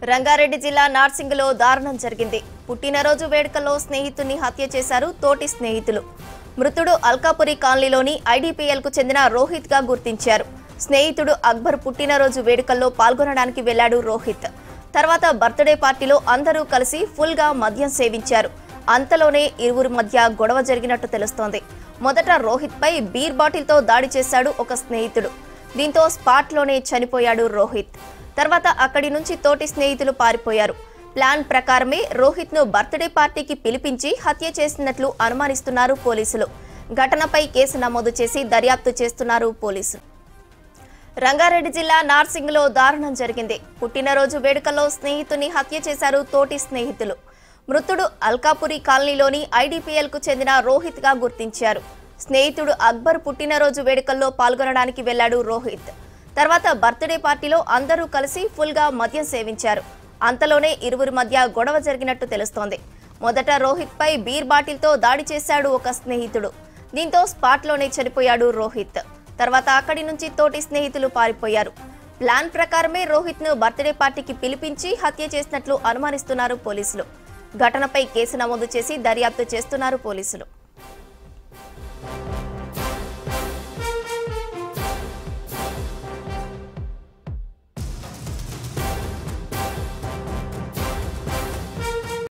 రంగారెడ్డి జిల్లా నార్సింగ్లో దారుణం జరిగింది పుట్టినరోజు వేడుకల్లో స్నేహితుడిని హత్య చేశారు తోటి స్నేహితులు మృతుడు అల్కాపురి కాలనీలోని ఐడీపీఎల్కు చెందిన రోహిత్ గా గుర్తించారు స్నేహితుడు అక్బర్ పుట్టినరోజు వేడుకల్లో పాల్గొనడానికి వెళ్లాడు రోహిత్ తర్వాత బర్త్డే పార్టీలో అందరూ కలిసి ఫుల్ గా మద్యం సేవించారు అంతలోనే ఇరువురి మధ్య గొడవ జరిగినట్టు తెలుస్తోంది మొదట రోహిత్ పై బీర్ బాటిల్తో దాడి చేశాడు ఒక స్నేహితుడు దీంతో స్పాట్లోనే చనిపోయాడు రోహిత్ తర్వాత అక్కడి నుంచి తోటి స్నేహితులు పారిపోయారు ప్లాన్ ప్రకారమే రోహిత్ ను బర్త్డే పార్టీకి పిలిపించి హత్య చేసినట్లు అనుమానిస్తున్నారు పోలీసులు ఘటనపై కేసు నమోదు చేసి దర్యాప్తు చేస్తున్నారు పోలీసులు రంగారెడ్డి జిల్లా నార్సింగ్లో దారుణం జరిగింది పుట్టినరోజు వేడుకల్లో స్నేహితుని హత్య చేశారు తోటి స్నేహితులు మృతుడు అల్కాపురి కాలనీలోని ఐడీపీఎల్కు చెందిన రోహిత్ గా గుర్తించారు స్నేహితుడు అక్బర్ పుట్టినరోజు వేడుకల్లో పాల్గొనడానికి వెళ్లాడు రోహిత్ తర్వాత బర్త్డే పార్టీలో అందరూ కలిసి ఫుల్ గా మద్యం సేవించారు అంతలోనే ఇరువురి మధ్య గొడవ జరిగినట్టు తెలుస్తోంది మొదట రోహిత్ పై బీర్ బాటిల్తో దాడి చేశాడు ఒక స్నేహితుడు దీంతో స్పాట్లోనే చనిపోయాడు రోహిత్ తర్వాత అక్కడి నుంచి తోటి స్నేహితులు పారిపోయారు ప్లాన్ ప్రకారమే రోహిత్ ను బర్త్డే పార్టీకి పిలిపించి హత్య చేసినట్లు అనుమానిస్తున్నారు పోలీసులు ఘటనపై కేసు నమోదు చేసి దర్యాప్తు చేస్తున్నారు పోలీసులు